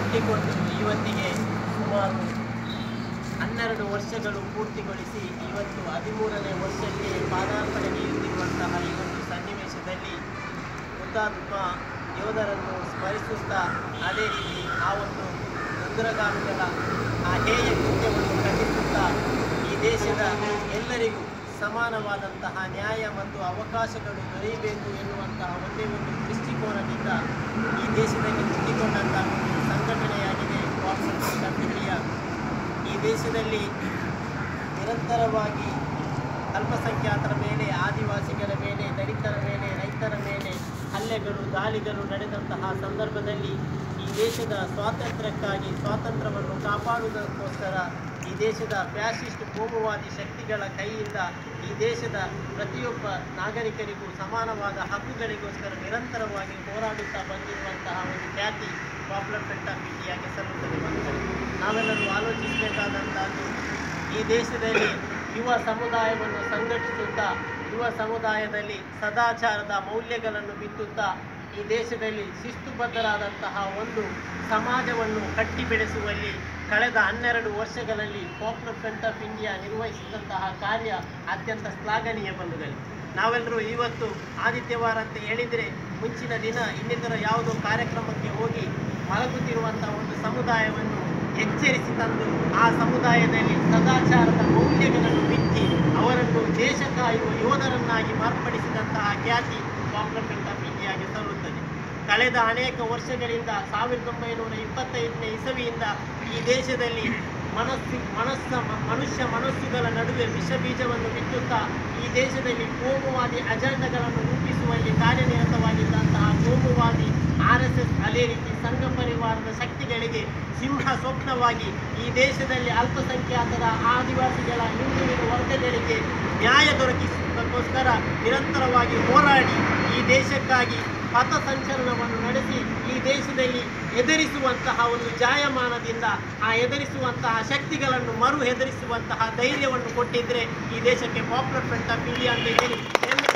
ಹುಟ್ಟಿಕೊಂಡು ಇವತ್ತಿಗೆ ಸುಮಾರು ಹನ್ನೆರಡು ವರ್ಷಗಳು ಪೂರ್ತಿಗೊಳಿಸಿ ಇವತ್ತು ಹದಿಮೂರನೇ ವರ್ಷಕ್ಕೆ ಪಾದಾರ್ಪಣೆ ನೀಡುತ್ತಿರುವಂತಹ ಈ ಒಂದು ಸನ್ನಿವೇಶದಲ್ಲಿ ಹುತಾತ್ಮ ಯೋಧರನ್ನು ಸ್ಮರಿಸುತ್ತಾ ಅದೇ ರೀತಿ ಆ ಒಂದು ಉಗ್ರಗಾಮಿಗಳ ಆ ಹೇಯ ಕೃತ್ಯವನ್ನು ಖಂಡಿಸುತ್ತಾ ಈ ದೇಶದ ಎಲ್ಲರಿಗೂ ಸಮಾನವಾದಂತಹ ನ್ಯಾಯ ಮತ್ತು ಅವಕಾಶಗಳು ದೊರೆಯಬೇಕು ಎನ್ನುವಂತಹ ಒಂದೇ ಒಂದು ದೃಷ್ಟಿಕೋನದಿಂದ ಈ ದೇಶದಲ್ಲಿ ಹುಟ್ಟಿಕೊಂಡಂತಹ ಒಂದು ಸಂಘಟನೆಯಾಗಿದೆ ಕಾನ್ಫರೆನ್ಸ್ ಆಫ್ ಇಂಡಿಯಾ ಈ ದೇಶದಲ್ಲಿ ನಿರಂತರವಾಗಿ ಅಲ್ಪಸಂಖ್ಯಾತರ ಮೇಲೆ ಆದಿವಾಸಿಗಳ ಮೇಲೆ ದಲಿತರ ಮೇಲೆ ರೈತರ ಮೇಲೆ ಹಲ್ಲೆಗಳು ದಾಳಿಗಳು ನಡೆದಂತಹ ಸಂದರ್ಭದಲ್ಲಿ ಈ ದೇಶದ ಸ್ವಾತಂತ್ರ್ಯಕ್ಕಾಗಿ ಸ್ವಾತಂತ್ರ್ಯವನ್ನು ಕಾಪಾಡುವುದಕ್ಕೋಸ್ಕರ ಈ ದೇಶದ ಫ್ಯಾಸಿಸ್ಟ್ ಕೋಮುವಾದಿ ಶಕ್ತಿಗಳ ಕೈಯಿಂದ ಈ ದೇಶದ ಪ್ರತಿಯೊಬ್ಬ ನಾಗರಿಕರಿಗೂ ಸಮಾನವಾದ ಹಕ್ಕುಗಳಿಗೋಸ್ಕರ ನಿರಂತರವಾಗಿ ಹೋರಾಡುತ್ತಾ ಬಂದಿರುವಂತಹ ಒಂದು ಖ್ಯಾತಿ ಪಾಪ್ಯುಲರ್ ಫ್ರಂಟ್ ಆಫ್ ಇಂಡಿಯಾಗೆ ಸಲ್ಲುತ್ತದೆ ಬಂದರೆ ನಾವೆಲ್ಲರೂ ಆಲೋಚಿಸಬೇಕಾದಂತಹದ್ದು ಈ ದೇಶದಲ್ಲಿ ಯುವ ಸಮುದಾಯವನ್ನು ಸಂಘಟಿಸುತ್ತಾ ಯುವ ಸಮುದಾಯದಲ್ಲಿ ಸದಾಚಾರದ ಮೌಲ್ಯಗಳನ್ನು ಬಿತ್ತುತ್ತಾ ಈ ದೇಶದಲ್ಲಿ ಶಿಸ್ತುಬದ್ಧರಾದಂತಹ ಒಂದು ಸಮಾಜವನ್ನು ಕಟ್ಟಿ ಬೆಳೆಸುವಲ್ಲಿ ಕಳೆದ ಹನ್ನೆರಡು ವರ್ಷಗಳಲ್ಲಿ ಪಾಪ್ಯುಲರ್ ಫ್ರಂಟ್ ಆಫ್ ಇಂಡಿಯಾ ನಿರ್ವಹಿಸಿದಂತಹ ಕಾರ್ಯ ಅತ್ಯಂತ ಶ್ಲಾಘನೀಯ ಬಂಧುಗಳೇ ನಾವೆಲ್ಲರೂ ಇವತ್ತು ಆದಿತ್ಯವಾರ ಅಂತ ಹೇಳಿದರೆ ಮುಂಚಿನ ದಿನ ಇನ್ನಿತರ ಯಾವುದೋ ಕಾರ್ಯಕ್ರಮಕ್ಕೆ ಹೋಗಿ ಮಲಗುತ್ತಿರುವಂತಹ ಒಂದು ಸಮುದಾಯವನ್ನು ಎಚ್ಚರಿಸಿ ತಂದು ಆ ಸಮುದಾಯದಲ್ಲಿ ಸದಾಚಾರದ ಮೌಲ್ಯಗಳನ್ನು ಬಿತ್ತಿ ಅವರನ್ನು ದೇಶ ಕಾಯುವ ಯೋಧರನ್ನಾಗಿ ಮಾರ್ಪಡಿಸಿದಂತಹ ಖ್ಯಾತಿ ಪಾಪ್ಯುಲರ್ ಫ್ರಂಟ್ ಆಫ್ ಇಂಡಿಯಾಗೆ ಸಲ್ಲುತ್ತದೆ ಕಳೆದ ಅನೇಕ ವರ್ಷಗಳಿಂದ ಸಾವಿರದ ಒಂಬೈನೂರ ಇಪ್ಪತ್ತೈದನೇ ಇಸವಿಯಿಂದ ಈ ದೇಶದಲ್ಲಿ ಮನಸ್ಸು ಮನಸ್ಸ ಮನುಷ್ಯ ಮನಸ್ಸುಗಳ ನಡುವೆ ವಿಷ ಬೀಜವನ್ನು ಬಿತ್ತುತ್ತಾ ಈ ದೇಶದಲ್ಲಿ ಕೋಮುವಾದಿ ಅಜೆಂಡಗಳನ್ನು ರೂಪಿಸುವಲ್ಲಿ ಕಾರ್ಯನಿರತವಾಗಿದ್ದಂತಹ ಕೋಮುವಾದಿ ಆರ್ ಎಸ್ ಎಸ್ ಅದೇ ರೀತಿ ಸಂಘ ಪರಿವಾರದ ಶಕ್ತಿಗಳಿಗೆ ಸಿಂಹ ಸ್ವಪ್ನವಾಗಿ ಈ ದೇಶದಲ್ಲಿ ಅಲ್ಪಸಂಖ್ಯಾತರ ಆದಿವಾಸಿಗಳ ಹಿಂದುಳಿದ ವರ್ಗಗಳಿಗೆ ನ್ಯಾಯ ದೊರಕಿಸುವುದಕ್ಕೋಸ್ಕರ ನಿರಂತರವಾಗಿ ಹೋರಾಡಿ ಈ ದೇಶಕ್ಕಾಗಿ ಪಥಸಂಚಲನವನ್ನು ನಡೆಸಿ ಈ ದೇಶದಲ್ಲಿ ಎದುರಿಸುವಂತಹ ಒಂದು ಜಾಯಮಾನದಿಂದ ಆ ಎದುರಿಸುವಂತಹ ಶಕ್ತಿಗಳನ್ನು ಮರು ಎದುರಿಸುವಂತಹ ಧೈರ್ಯವನ್ನು ಕೊಟ್ಟಿದ್ರೆ ಈ ದೇಶಕ್ಕೆ ಪಾಪ್ಯುಲರ್ ಫ್ರಂಟ್ ಆಫ್ ಇಂಡಿಯಾ ಅಂತ ಹೇಳಿ ಹೆಮ್ಮೆ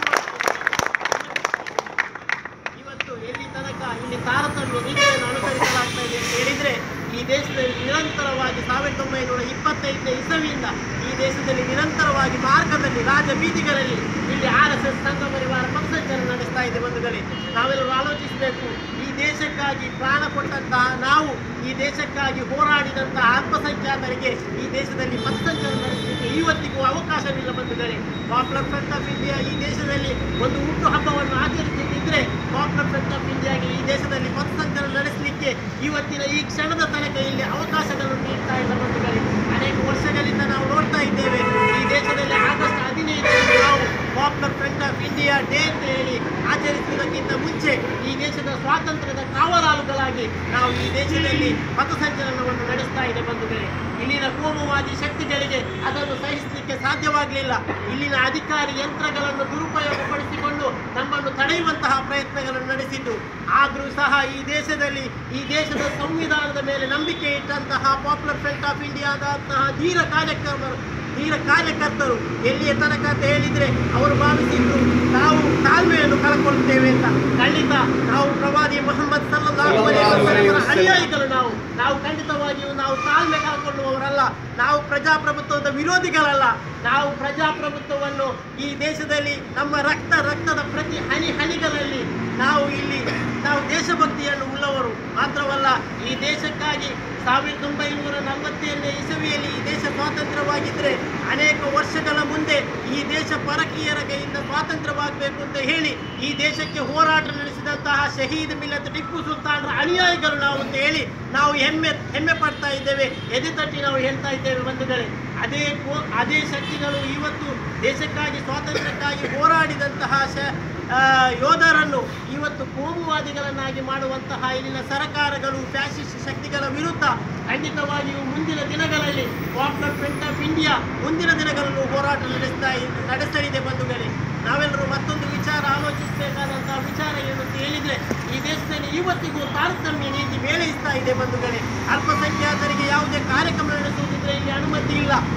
ಇವತ್ತು ಎಲ್ಲಿ ತನಕ ಇಲ್ಲಿ ತಾರತಮ್ಯ ನೀತಿಯನ್ನು ಅನುಸರಿಸಲಾಗ್ತಾ ಇದೆ ಅಂತ ಹೇಳಿದ್ರೆ ಈ ದೇಶದಲ್ಲಿ ನಿರಂತರವಾಗಿ ಸಾವಿರದ ಒಂಬೈನೂರ ಇಪ್ಪತ್ತೈದನೇ ಇಸವಿಯಿಂದ ಈ ದೇಶದಲ್ಲಿ ನಿರಂತರವಾಗಿ ಮಾರ್ಗದಲ್ಲಿ ರಾಜ ಬೀದಿಗಳಲ್ಲಿ ಇಲ್ಲಿ ಆರ್ ಎಸ್ ಎಸ್ ಸಂಘ ಪರಿವಾರ ಪಥಸಂಚಲನ ನಡೆಸ್ತಾ ಇದೆ ಬಂಧುಗಳೇ ನಾವೆಲ್ಲರೂ ಆಲೋಚಿಸಬೇಕು ಈ ದೇಶಕ್ಕಾಗಿ ಪ್ರಾಣ ಕೊಟ್ಟಂತಹ ನಾವು ಈ ದೇಶಕ್ಕಾಗಿ ಹೋರಾಡಿದಂತಹ ಅಲ್ಪಸಂಖ್ಯಾತರಿಗೆ ಈ ದೇಶದಲ್ಲಿ ಪಥಸಂಚಲನ ನಡೆಸಲಿಕ್ಕೆ ಇವತ್ತಿಗೂ ಅವಕಾಶವಿಲ್ಲ ಬಂಧುಗಳೇ ಪಾಪ್ಯುಲರ್ ಫ್ರಂಟ್ ಆಫ್ ಇಂಡಿಯಾ ಈ ದೇಶದಲ್ಲಿ ಒಂದು ಹುಟ್ಟು ಹಬ್ಬವನ್ನು ಆಚರಿಸುತ್ತಿದ್ದರೆ ಪಾಪ್ಯುಲರ್ ಫ್ರಂಟ್ ಆಫ್ ಇಂಡಿಯಾಗೆ ಈ ದೇಶದಲ್ಲಿ ಪಥಸಂಚಲನ ನಡೆಸಲಿಕ್ಕೆ ಇವತ್ತಿನ ಈ ಕ್ಷಣದ ತನಕ ಇಲ್ಲಿ ಅವಕಾಶಗಳನ್ನು ನೀಡ್ತಾ ಇಲ್ಲ ಬಂಧುಗಳೇ ಅನೇಕ ವರ್ಷಗಳಿಂದ ನಾವು ನೋಡ್ತಾ ಇದ್ದೇವೆ ಈ ದೇಶದಲ್ಲಿ ಆಗಸ್ಟ್ ಹದಿನೈದರಂದು ನಾವು popular front of India day ಅಂತ ಹೇಳಿ ಆಚರಿಸುವುದಕ್ಕಿಂತ ಮುಂಚೆ ಈ ದೇಶದ ಸ್ವಾತಂತ್ರ್ಯದ ಕಾವಲಾಳುಗಳಾಗಿ ನಾವು ಈ ದೇಶದಲ್ಲಿ ಪಥಸಂಚಲನವನ್ನು ನಡೆಸ್ತಾ ಇದೆ ಬಂಧುಗಳೇ ಇಲ್ಲಿನ ಕೋಮುವಾದಿ ಶಕ್ತಿಗಳಿಗೆ ಅದನ್ನು ಸಹಿಸಲಿಕ್ಕೆ ಸಾಧ್ಯವಾಗಲಿಲ್ಲ ಇಲ್ಲಿನ ಅಧಿಕಾರಿ ಯಂತ್ರಗಳನ್ನು ದುರುಪಯೋಗಪಡಿಸಿಕೊಂಡು ನಮ್ಮನ್ನು ತಡೆಯುವಂತಹ ಪ್ರಯತ್ನಗಳನ್ನು ನಡೆಸಿದ್ದು ಆದರೂ ಸಹ ಈ ದೇಶದಲ್ಲಿ ಈ ದೇಶದ ಸಂವಿಧಾನದ ಮೇಲೆ ನಂಬಿಕೆ ಇಟ್ಟಂತಹ ಪಾಪ್ಯುಲರ್ ಫ್ರಂಟ್ ಆಫ್ ಇಂಡಿಯಾದಂತಹ ಧೀರ ಕಾರ್ಯಕ್ರಮರು ಧೀರ ಕಾರ್ಯಕರ್ತರು ಎಲ್ಲಿಯ ತನಕ ಅಂತ ಹೇಳಿದ್ರೆ ಅವರು ಭಾವಿಸಿದ್ರು ನಾವು ತಾಳ್ಮೆಯನ್ನು ಕಳ್ಕೊಳ್ತೇವೆ ಅಂತ ಖಂಡಿತ ನಾವು ಪ್ರವಾದಿ ಮೊಹಮ್ಮದ್ ಸಲ್ಲಲ್ಲಾಹು ಅಲೈಹಿ ವಸಲ್ಲಮರ ಅನುಯಾಯಿಗಳು ನಾವು ನಾವು ಖಂಡಿತವಾಗಿಯೂ ನಾವು ತಾಳ್ಮೆ ಕಳ್ಕೊಳ್ಳುವವರಲ್ಲ ನಾವು ಪ್ರಜಾಪ್ರಭುತ್ವದ ವಿರೋಧಿಗಳಲ್ಲ ನಾವು ಪ್ರಜಾಪ್ರಭುತ್ವವನ್ನು ಈ ದೇಶದಲ್ಲಿ ನಮ್ಮ ರಕ್ತ ರಕ್ತದ ಪ್ರತಿ ಹನಿ ಹನಿಗಳಲ್ಲಿ ನಾವು ಇಲ್ಲಿ ನಾವು ದೇಶಭಕ್ತಿಯನ್ನು ಉಳ್ಳವರು ಮಾತ್ರವಲ್ಲ ಈ ದೇಶಕ್ಕಾಗಿ ಸಾವಿರದ ಒಂಬೈನೂರ ನಲವತ್ತೇಳನೇ ಇಸವಿಯಲ್ಲಿ ಈ ದೇಶ ಸ್ವಾತಂತ್ರ್ಯವಾಗಿದ್ದರೆ ಅನೇಕ ವರ್ಷಗಳ ಮುಂದೆ ಈ ದೇಶ ಪರಕೀಯರ ಕೈಯಿಂದ ಸ್ವಾತಂತ್ರ್ಯವಾಗಬೇಕು ಅಂತ ಹೇಳಿ ಈ ದೇಶಕ್ಕೆ ಹೋರಾಟ ನಡೆಸಿದಂತಹ ಶಹೀದ್ ಮಿಲ್ಲತ್ ಟಿಪ್ಪು ಸುಲ್ತಾನರ ಅನುಯಾಯಿಗಳು ನಾವು ಅಂತ ಹೇಳಿ ನಾವು ಹೆಮ್ಮೆ ಹೆಮ್ಮೆ ಪಡ್ತಾ ಇದ್ದೇವೆ ಎದೆ ತಟ್ಟಿ ನಾವು ಹೇಳ್ತಾ ಇದ್ದೇವೆ ಬಂಧುಗಳೇ ಅದೇ ಕೋ- ಅದೇ ಶಕ್ತಿಗಳು ಇವತ್ತು ದೇಶಕ್ಕಾಗಿ ಸ್ವಾತಂತ್ರ್ಯಕ್ಕಾಗಿ ಹೋರಾಡಿದಂತಹ ಶ ಆ, ಯೋಧರನ್ನು ಇವತ್ತು ಕೋಮುವಾದಿಗಳನ್ನಾಗಿ ಮಾಡುವಂತಹ ಇಲ್ಲಿನ ಸರ್ಕಾರಗಳು ಫ್ಯಾಸಿಸ್ಟ್ ಶಕ್ತಿಗಳ ವಿರುದ್ಧ ಖಂಡಿತವಾಗಿಯೂ ಮುಂದಿನ ದಿನಗಳಲ್ಲಿ ಪಾಪ್ಯುಲರ್ ಫ್ರಂಟ್ ಆಫ್ ಇಂಡಿಯಾ ಮುಂದಿನ ದಿನಗಳಲ್ಲೂ ಹೋರಾಟ ನಡೆಸ್ತಾ ಇ- ನಡೆಸಲಿದೆ ಬಂಧುಗಳೇ ನಾವೆಲ್ಲರೂ ಮತ್ತೊಂದು ವಿಚಾರ ಆಲೋಚಿಸಬೇಕಾದಂತಹ ವಿಚಾರ ಏನು ಅಂತ ಹೇಳಿದ್ರೆ ಈ ದೇಶದಲ್ಲಿ ಇವತ್ತಿಗೂ ತಾರತಮ್ಯ ನೀತಿ ಮೇಳೈಸ್ತಾ ಇದೆ ಬಂಧುಗಳೇ ಅಲ್ಪಸಂಖ್ಯಾತರಿಗೆ ಯಾವುದೇ ಕಾರ್ಯಕ್ರಮ ನಡೆಸುವುದಿದ್ರೆ ಇಲ್ಲಿ ಅನುಮತಿ ಇಲ್ಲ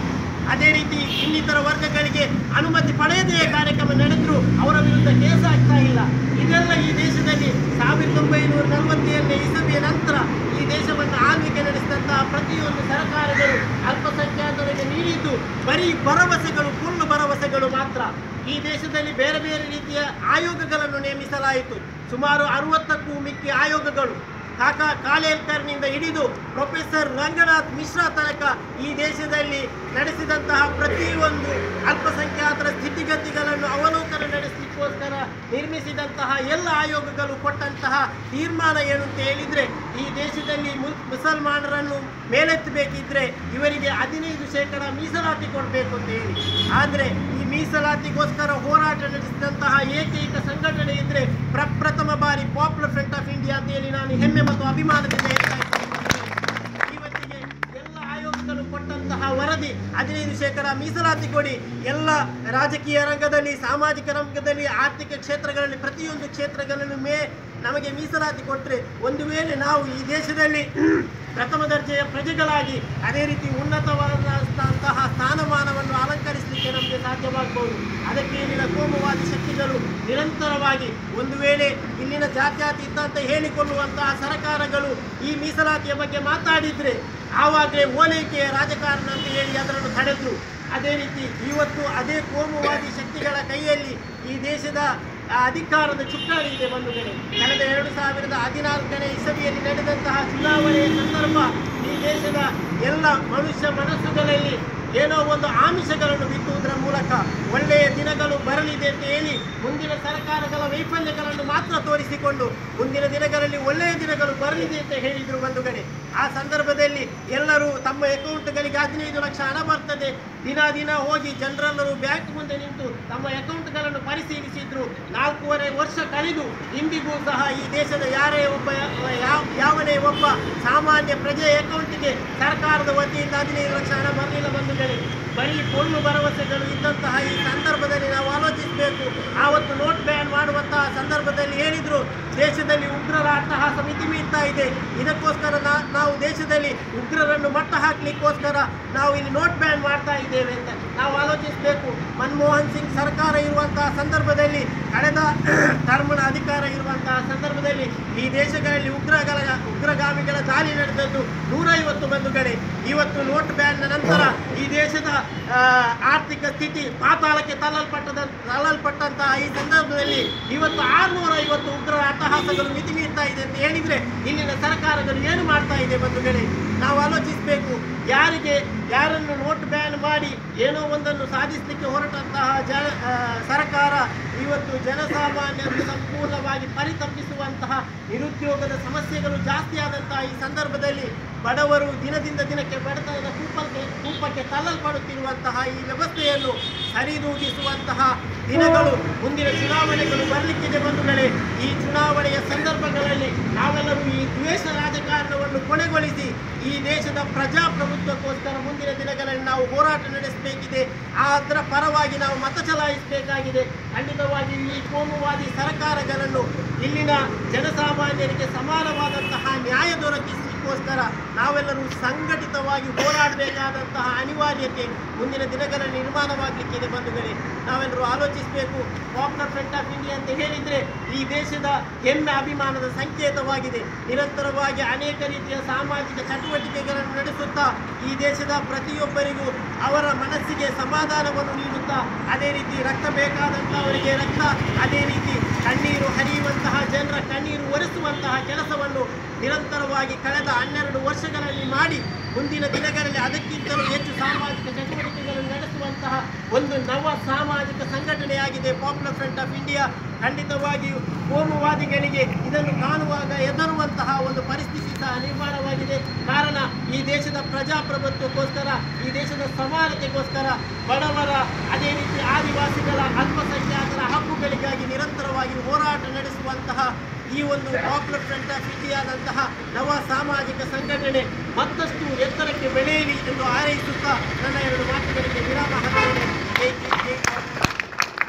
ಅದೇ ರೀತಿ ಇನ್ನಿತರ ವರ್ಗಗಳಿಗೆ ಅನುಮತಿ ಪಡೆಯದೇ ಕಾರ್ಯಕ್ರಮ ನಡೆದ್ರು ಅವರ ವಿರುದ್ಧ ಕೇಸ್ ಆಗ್ತಾ ಇಲ್ಲ ಇದೆಲ್ಲ ಈ ದೇಶದಲ್ಲಿ ಸಾವಿರದ ಒಂಬೈನೂರ ನಲವತ್ತೇಳನೇ ಇಸವಿಯ ನಂತರ ಈ ದೇಶವನ್ನು ಆಳ್ವಿಕೆ ನಡೆಸಿದಂತಹ ಪ್ರತಿಯೊಂದು ಸರ್ಕಾರಗಳು ಅಲ್ಪಸಂಖ್ಯಾತರಿಗೆ ನೀಡಿದ್ದು ಬರೀ ಭರವಸೆಗಳು ಸುಳ್ಳು ಭರವಸೆಗಳು ಮಾತ್ರ ಈ ದೇಶದಲ್ಲಿ ಬೇರೆ ಬೇರೆ ರೀತಿಯ ಆಯೋಗಗಳನ್ನು ನೇಮಿಸಲಾಯಿತು ಸುಮಾರು ಅರವತ್ತಕ್ಕೂ ಮಿಕ್ಕಿ ಆಯೋಗಗಳು ಕಾಕಾ ಕಾಲೇಲ್ಕರ್ನಿಂದ ಹಿಡಿದು ಪ್ರೊಫೆಸರ್ ರಂಗನಾಥ್ ಮಿಶ್ರಾ ತನಕ ಈ ದೇಶದಲ್ಲಿ ನಡೆಸಿದಂತಹ ಪ್ರತಿಯೊಂದು ಅಲ್ಪಸಂಖ್ಯಾತರ ಸ್ಥಿತಿಗತಿಗಳನ್ನು ಅವಲೋಕನ ನಡೆಸಲಿಕ್ಕೋಸ್ಕರ ನಿರ್ಮಿಸಿದಂತಹ ಎಲ್ಲ ಆಯೋಗಗಳು ಕೊಟ್ಟಂತಹ ತೀರ್ಮಾನ ಏನು ಅಂತ ಹೇಳಿದ್ರೆ ಈ ದೇಶದಲ್ಲಿ ಮು- ಮುಸಲ್ಮಾನರನ್ನು ಮೇಲೆತ್ತಬೇಕಿದ್ರೆ ಇವರಿಗೆ ಹದಿನೈದು ಶೇಕಡ ಮೀಸಲಾತಿ ಕೊಡಬೇಕು ಅಂತ ಹೇಳಿ ಆದರೆ ಈ ಮೀಸಲಾತಿಗೋಸ್ಕರ ಹೋರಾಟ ನಡೆಸಿದಂತಹ ಏಕೈಕ ಸಂಘಟನೆ ಇದ್ರೆ ಪ್ರಪ್ರಥಮ ಬಾರಿ ಪಾಪ್ಯುಲರ್ ಫ್ರಂಟ್ ಆಫ್ ಇಂಡಿಯಾ ಅಂತ ಹೇಳಿ ನಾನು ಹೆಮ್ಮೆ ಮತ್ತು ಅಭಿಮಾನದಿಂದ ಹೇಳ್ತಾ ಇದ್ದೀನಿ ಇವತ್ತಿಗೆ ಎಲ್ಲ ಆಯೋಗಗಳು ಕೊಟ್ಟಂತಹ ವರದಿ ಹದಿನೈದು ಶೇಕಡ ಮೀಸಲಾತಿ ಕೊಡಿ ಎಲ್ಲ ರಾಜಕೀಯ ರಂಗದಲ್ಲಿ ಸಾಮಾಜಿಕ ರಂಗದಲ್ಲಿ ಆರ್ಥಿಕ ಕ್ಷೇತ್ರಗಳಲ್ಲಿ ಪ್ರತಿಯೊಂದು ಕ್ಷೇತ್ರಗಳನ್ನು ಮೇ ನಮಗೆ ಮೀಸಲಾತಿ ಕೊಟ್ಟರೆ ಒಂದು ವೇಳೆ ನಾವು ಈ ದೇಶದಲ್ಲಿ ಪ್ರಥಮ ದರ್ಜೆಯ ಪ್ರಜೆಗಳಾಗಿ ಅದೇ ರೀತಿ ಉನ್ನತವಾದಂತಹ ಸ್ಥಾನಮಾನವನ್ನು ಅಲಂಕರಿಸಲಿಕ್ಕೆ ನಮಗೆ ಸಾಧ್ಯವಾಗಬಹುದು ಅದಕ್ಕೆ ಇಲ್ಲಿನ ಕೋಮುವಾದಿ ಶಕ್ತಿಗಳು ನಿರಂತರವಾಗಿ ಒಂದು ವೇಳೆ ಇಲ್ಲಿನ ಜಾತ್ಯತೀತ ಅಂತ ಹೇಳಿಕೊಳ್ಳುವಂತಹ ಸರ್ಕಾರಗಳು ಈ ಮೀಸಲಾತಿಯ ಬಗ್ಗೆ ಮಾತಾಡಿದ್ರೆ ಆವಾಗಲೇ ಓಲೈಕೆಯ ರಾಜಕಾರಣ ಅಂತ ಹೇಳಿ ಅದನ್ನು ತಡೆದ್ರು ಅದೇ ರೀತಿ ಇವತ್ತು ಅದೇ ಕೋಮುವಾದಿ ಶಕ್ತಿಗಳ ಕೈಯಲ್ಲಿ ಈ ದೇಶದ ಆ, ಅಧಿಕಾರದ ಚುಕ್ಕಾಣಿ ಇದೆ ಬಂಧುಗಳೇ ಕಳೆದ ಎರಡು ಸಾವಿರದ ಹದಿನಾಲ್ಕನೇ ಇಸವಿಯಲ್ಲಿ ನಡೆದಂತಹ ಚುನಾವಣೆಯ ಸಂದರ್ಭ ಈ ದೇಶದ ಎಲ್ಲ ಮನುಷ್ಯ ಮನಸ್ಸುಗಳಲ್ಲಿ ಏನೋ ಒಂದು ಆಮಿಷಗಳನ್ನು ಬಿತ್ತುವುದರ ಮೂಲಕ ಒಳ್ಳೆಯ ದಿನಗಳು ಬರಲಿದೆ ಅಂತ ಹೇಳಿ ಮುಂದಿನ ಸರ್ಕಾರಗಳ ವೈಫಲ್ಯಗಳನ್ನು ಮಾತ್ರ ತೋರಿಸಿಕೊಂಡು ಮುಂದಿನ ದಿನಗಳಲ್ಲಿ ಒಳ್ಳೆಯ ದಿನಗಳು ಬರಲಿದೆ ಅಂತ ಹೇಳಿದ್ರು ಬಂಧುಗಳೇ ಆ ಸಂದರ್ಭದಲ್ಲಿ ಎಲ್ಲರೂ ತಮ್ಮ ಅಕೌಂಟ್ಗಳಿಗೆ ಹದಿನೈದು ಲಕ್ಷ ಹಣ ಬರ್ತದೆ ದಿನ ದಿನ ಹೋಗಿ ಜನರೆಲ್ಲರೂ ಬ್ಯಾಂಕ್ ಮುಂದೆ ನಿಂತು ತಮ್ಮ ಅಕೌಂಟ್ಗಳನ್ನು ಪರಿಶೀಲಿಸಿದ್ರು ನಾಲ್ಕೂವರೆ ವರ್ಷ ಕಳೆದು ಇಂದಿಗೂ ಸಹ ಈ ದೇಶದ ಯಾರೇ ಒಬ್ಬ ಯಾವ ಯಾವನೇ ಒಬ್ಬ ಸಾಮಾನ್ಯ ಪ್ರಜೆಯ ಅಕೌಂಟಿಗೆ ಸರ್ಕಾರದ ವತಿಯಿಂದ ಹದಿನೈದು ಲಕ್ಷ ಹಣ ಬರಲಿಲ್ಲ ಬಂಧುಗಳೇ ಬರೀ ಪೊಳ್ಳು ಭರವಸೆಗಳು ಇದ್ದಂತಹ ಈ ಸಂದರ್ಭದಲ್ಲಿ ನಾವು ಆಲೋಚಿಸಬೇಕು ಆವತ್ತು ನೋಟ್ ಬ್ಯಾನ್ ಮಾಡುವಂತಹ ಸಂದರ್ಭದಲ್ಲಿ ಹೇಳಿದ್ರು ದೇಶದಲ್ಲಿ ಉಗ್ರರ ಅಟ್ಟಹಾಸ ಮಿತಿ ಮೀರ್ತಾ ಇದೆ ಇದಕ್ಕೋಸ್ಕರ ನಾ- ನಾವು ದೇಶದಲ್ಲಿ ಉಗ್ರರನ್ನು ಮಟ್ಟ ಹಾಕ್ಲಿಕ್ಕೋಸ್ಕರ ನಾವು ಇಲ್ಲಿ ನೋಟ್ ಬ್ಯಾನ್ ಮಾಡ್ತಾ ಇದ್ದೇವೆ ಅಂತ ನಾವು ಆಲೋಚಿಸಬೇಕು ಮನಮೋಹನ್ ಸಿಂಗ್ ಸರ್ಕಾರ ಇರುವಂತಹ ಸಂದರ್ಭದಲ್ಲಿ ಕಳೆದ ಟರ್ಮ್ನ ಅಧಿಕಾರ ಇರುವಂತಹ ಸಂದರ್ಭದಲ್ಲಿ ಈ ದೇಶಗಳಲ್ಲಿ ಉಗ್ರಗಳ ಉಗ್ರಗಾಮಿಗಳ ದಾಳಿ ನಡೆದದ್ದು ನೂರೈವತ್ತು ಬಂಧುಗಳೇ ಇವತ್ತು ನೋಟ್ ಬ್ಯಾನ್ನ ನಂತರ ಈ ದೇಶದ ಆ, ಆರ್ಥಿಕ ಸ್ಥಿತಿ ಪಾತಾಳಕ್ಕೆ ತಳ್ಳಲ್ಪಟ್ಟದ ತಳ್ಳಲ್ಪಟ್ಟಂತಹ ಈ ಸಂದರ್ಭದಲ್ಲಿ ಇವತ್ತು ಆರುನೂರ ಐವತ್ತು ಉಗ್ರರ ಅಟ್ಟಹಾಸಗಳು ಮಿತಿ ಮೀರ್ತಾ ಇದೆ ಅಂತ ಹೇಳಿದ್ರೆ ಇಲ್ಲಿನ ಸರ್ಕಾರಗಳು ಏನು ಮಾಡ್ತಾ ಇದೆ ಬಂಧುಗಳೇ ನಾವು ಆಲೋಚಿಸಬೇಕು ಯಾರಿಗೆ ಯಾರನ್ನು ನೋಟ್ ಬ್ಯಾನ್ ಮಾಡಿ ಏನೋ ಒಂದನ್ನು ಸಾಧಿಸಲಿಕ್ಕೆ ಹೊರಟಂತಹ ಜನ ಆ, ಸರ್ಕಾರ ಇವತ್ತು ಜನಸಾಮಾನ್ಯರು ಸಂಪೂರ್ಣವಾಗಿ ಪರಿತಪ್ಪಿಸುವಂತಹ ನಿರುದ್ಯೋಗದ ಸಮಸ್ಯೆಗಳು ಜಾಸ್ತಿ ಆದಂತಹ ಈ ಸಂದರ್ಭದಲ್ಲಿ ಬಡವರು ದಿನದಿಂದ ದಿನಕ್ಕೆ ಬಡತನದ ಕೂಪಕ್ಕೆ ಕೂಪಕ್ಕೆ ತಳ್ಳಲ್ಪಡುತ್ತಿರುವಂತಹ ಈ ವ್ಯವಸ್ಥೆಯನ್ನು ಸರಿದೂಗಿಸುವಂತಹ ದಿನಗಳು ಮುಂದಿನ ಚುನಾವಣೆಗಳು ಬರಲಿಕ್ಕಿದೆ ಬಂಧುಗಳೇ ಈ ಚುನಾವಣೆಯ ಸಂದರ್ಭಗಳಲ್ಲಿ ನಾವೆಲ್ಲರೂ ಈ ದ್ವೇಷ ರಾಜಕಾರಣವನ್ನು ಕೊನೆಗೊಳಿಸಿ ಈ ದೇಶದ ಪ್ರಜಾಪ್ರಭುತ್ವಕ್ಕೋಸ್ಕರ ಮುಂದಿನ ದಿನಗಳಲ್ಲಿ ನಾವು ಹೋರಾಟ ನಡೆಸಬೇಕಿದೆ ಅದರ ಪರವಾಗಿ ನಾವು ಮತ ಚಲಾಯಿಸಬೇಕಾಗಿದೆ ಖಂಡಿತವಾಗಿ ಈ ಕೋಮುವಾದಿ ಸರ್ಕಾರಗಳನ್ನು ಇಲ್ಲಿನ ಜನಸಾಮಾನ್ಯರಿಗೆ ಸಮಾನವಾದಂತಹ ನ್ಯಾಯ ದೊರಕಿಸಲಿಕ್ಕೋಸ್ಕರ ನಾವೆಲ್ಲರೂ ಸಂಘಟಿತವಾಗಿ ಹೋರಾಡಬೇಕಾದಂತಹ ಅನಿವಾರ್ಯತೆ ಮುಂದಿನ ದಿನಗಳಲ್ಲಿ ನಿರ್ಮಾಣವಾಗಲಿಕ್ಕಿದೆ ಬಂಧುಗಳೇ ನಾವೆಲ್ಲರೂ ಆಲೋಚಿಸಬೇಕು ಪಾಪ್ಯುಲರ್ ಫ್ರಂಟ್ ಆಫ್ ಇಂಡಿಯಾ ಅಂತ ಹೇಳಿದ್ರೆ ಈ ದೇಶದ ಹೆಮ್ಮೆ ಅಭಿಮಾನದ ಸಂಕೇತವಾಗಿದೆ ನಿರಂತರವಾಗಿ ಅನೇಕ ರೀತಿಯ ಸಾಮಾಜಿಕ ಚಟುವಟಿಕೆಗಳನ್ನು ನಡೆಸುತ್ತಾ ಈ ದೇಶದ ಪ್ರತಿಯೊಬ್ಬರಿಗೂ ಅವರ ಮನಸ್ಸಿಗೆ ಸಮಾಧಾನವನ್ನು ನೀಡುತ್ತಾ ಅದೇ ರೀತಿ ರಕ್ತ ಬೇಕಾದಂತಹವರಿಗೆ ರಕ್ತ ಅದೇ ರೀತಿ ಕಣ್ಣೀರು ಹರಿಯುವಂತಹ ಜನರ ಕಣ್ಣೀರು ಒರೆಸುವಂತಹ ಕೆಲಸವನ್ನು ನಿರಂತರವಾಗಿ ಕಳೆದ ಹನ್ನೆರಡು ವರ್ಷಗಳಲ್ಲಿ ಮಾಡಿ ಮುಂದಿನ ದಿನಗಳಲ್ಲಿ ಅದಕ್ಕಿಂತಲೂ ಹೆಚ್ಚು ಸಾಮಾಜಿಕ ಚಟುವಟಿಕೆಗಳನ್ನು ನಡೆಸುವಂತಹ ಒಂದು ನವ ಸಾಮಾಜಿಕ ಸಂಘಟನೆಯಾಗಿದೆ ಪಾಪ್ಯುಲರ್ ಫ್ರಂಟ್ ಆಫ್ ಇಂಡಿಯಾ ಖಂಡಿತವಾಗಿಯೂ ಕೋಮುವಾದಿಗಳಿಗೆ ಇದನ್ನು ಕಾಣುವಾಗ ಎದರುವಂತಹ ಒಂದು ಪರಿಸ್ಥಿತಿ ಸಹ ನಿರ್ಮಾಣವಾಗಿದೆ ಕಾರಣ ಈ ದೇಶದ ಪ್ರಜಾಪ್ರಭುತ್ವಕ್ಕೋಸ್ಕರ ಈ ದೇಶದ ಸಮಾನತೆಗೋಸ್ಕರ ಬಡವರ ಅದೇ ರೀತಿ ಆದಿವಾಸಿಗಳ ಅಲ್ಪಸಂಖ್ಯಾತರ ಹಕ್ಕುಗಳಿಗಾಗಿ ನಿರಂತರವಾಗಿ ಹೋರಾಟ ನಡೆಸುವಂತಹ ಈ ಒಂದು ಪಾಪ್ಯುಲರ್ ಫ್ರಂಟ್ ಆಫ್ ಇಂಡಿಯಾದಂತಹ ನವ ಸಾಮಾಜಿಕ ಸಂಘಟನೆ ಮತ್ತಷ್ಟು ಎತ್ತರಕ್ಕೆ ಬೆಳೆಯಲಿ ಎಂದು ಹಾರೈಸುತ್ತಾ ನನ್ನ ಎರಡು ಮಾತುಗಳಿಗೆ ವಿರಾಮ ಹಾಕುತ್ತೇನೆ ಜೈ ಹಿಂದ್, ಜೈ ಭಾರತ್.